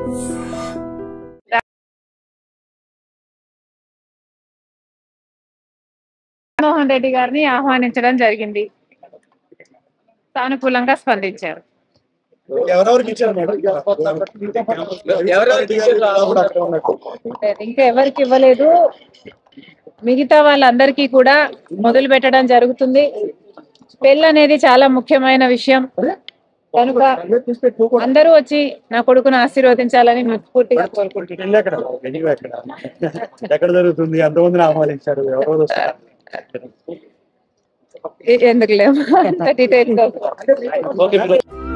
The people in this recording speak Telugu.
జగన్మోహన్ రెడ్డి గారిని ఆహ్వానించడం జరిగింది సానుకూలంగా స్పందించారు ఎవరెవరికి ఇచ్చారు మేడం ఎవరెవరికి ఇచ్చారు? లేదు, ఇంకా ఎవరికి ఇవ్వలేదు మిగతా వాళ్ళందరికీ కూడా మొదలు పెట్టడం జరుగుతుంది పెళ్ళి అనేది చాలా ముఖ్యమైన విషయం కనుక అందరూ వచ్చి నా కొడుకును ఆశీర్వదించాలని మనస్ఫూర్తిగా కోరుకుంటున్నాను పెళ్ళి ఎక్కడ వెన్యూ ఎక్కడ ఎక్కడ జరుగుతుంది ఎంతమందిని ఆహ్వానించారు ఎవరెవరు వస్తారు ఎ- ఎందుకు లేవు డీటెయిల్స్ ఓకే